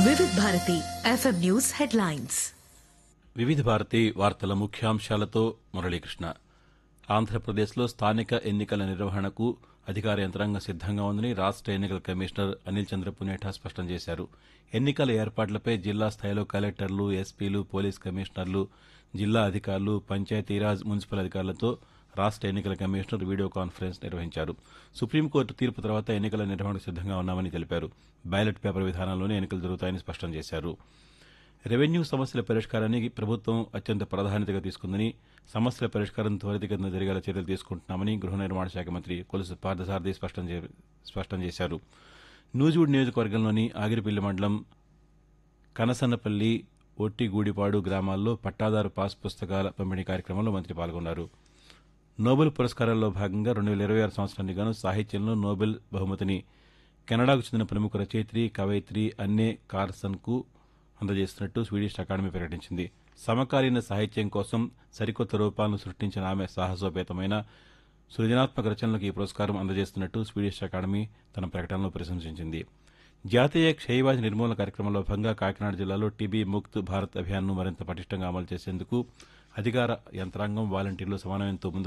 వివిధ Bharati FM news headlines వివిధ భారతి వార్తల ముఖ్యాంశాలతో మురళీకృష్ణ ఆంధ్రప్రదేశ్లో స్థానిక ఎన్నికల నిర్వహణకు అధికార యంత్రాంగం సిద్దంగా ఉందని రాష్ట ఎన్నికల కమిషనర్ అనిల్ చంద్ర పునేఠా స్పష్టం చేశారు ఎన్నికల ఏర్పాట్లపై జిల్లా స్థాయిలో కలెక్టర్లు ఎస్పీలు పోలీస్ కమిషనర్లు జిల్లా అధికారులు పంచాయతీరాజ్ మున్సిపల్ అధికారులతో రాష్ట ఎన్నికల కమిషనర్ వీడియో కాన్ఫరెన్స్ నిర్వహించారు సుప్రీంకోర్టు తీర్పు తర్వాత ఎన్నికల నిర్వహణకు సిద్దంగా ఉన్నామని తెలిపారు బ్యాలెట్ పేపర్ విధానంలోనే ఎన్నికలు జరుగుతాయని స్పష్టం చేశారు రెవెన్యూ సమస్యల పరిష్కారానికి ప్రభుత్వం అత్యంత ప్రాధాన్యతగా తీసుకుందని సమస్యల పరిష్కారం త్వరితగతిన జరిగేలా చర్యలు తీసుకుంటున్నామని గృహ నిర్మాణ శాఖ మంత్రి కొలుసు పార్థసారథి స్పష్టం చే- స్పష్టం చేశారు నూజివీడ్ నియోజకవర్గంలోని ఆగిరిపల్లి మండలం కనసన్నపల్లి ఒట్టిగూడిపాడు గ్రామాల్లో పట్టాదారు పాస్ పుస్తకాల పంపిణీ కార్యక్రమంలో మంత్రి పాల్గొన్నారు నోబెల్ పురస్కారాల్లో భాగంగా రెండు వేల ఇరవై ఆరు సంవత్సరానికి గాను సాహిత్యంలో నోబెల్ బహుమతిని కెనడాకు చెందిన ప్రముఖ రచయిత్రి కవయిత్రి అన్నే కార్సన్కు అందజేస్తున్నట్టు స్వీడిష్ అకాడమీ ప్రకటించింది సమకాలీన సాహిత్యం కోసం సరికొత్త రూపాలను సృష్టించిన ఆమె సాహసోపేతమైన సృజనాత్మక రచనలకు ఈ పురస్కారం అందజేస్తున్నట్టు స్వీడిష్ అకాడమీ తన ప్రకటనలో ప్రశంసించింది జాతీయ క్షయవ్యాధి నిర్మూలన కార్యక్రమంలో భాగంగా కాకినాడ జిల్లాలో టీబీ ముక్త్ భారత్ అభియాన్ను మరింత పటిష్టంగా అమలు చేసేందుకు అధికార యంత్రాంగం వాలంటీర్లు సమన్వయంతో ముందుకు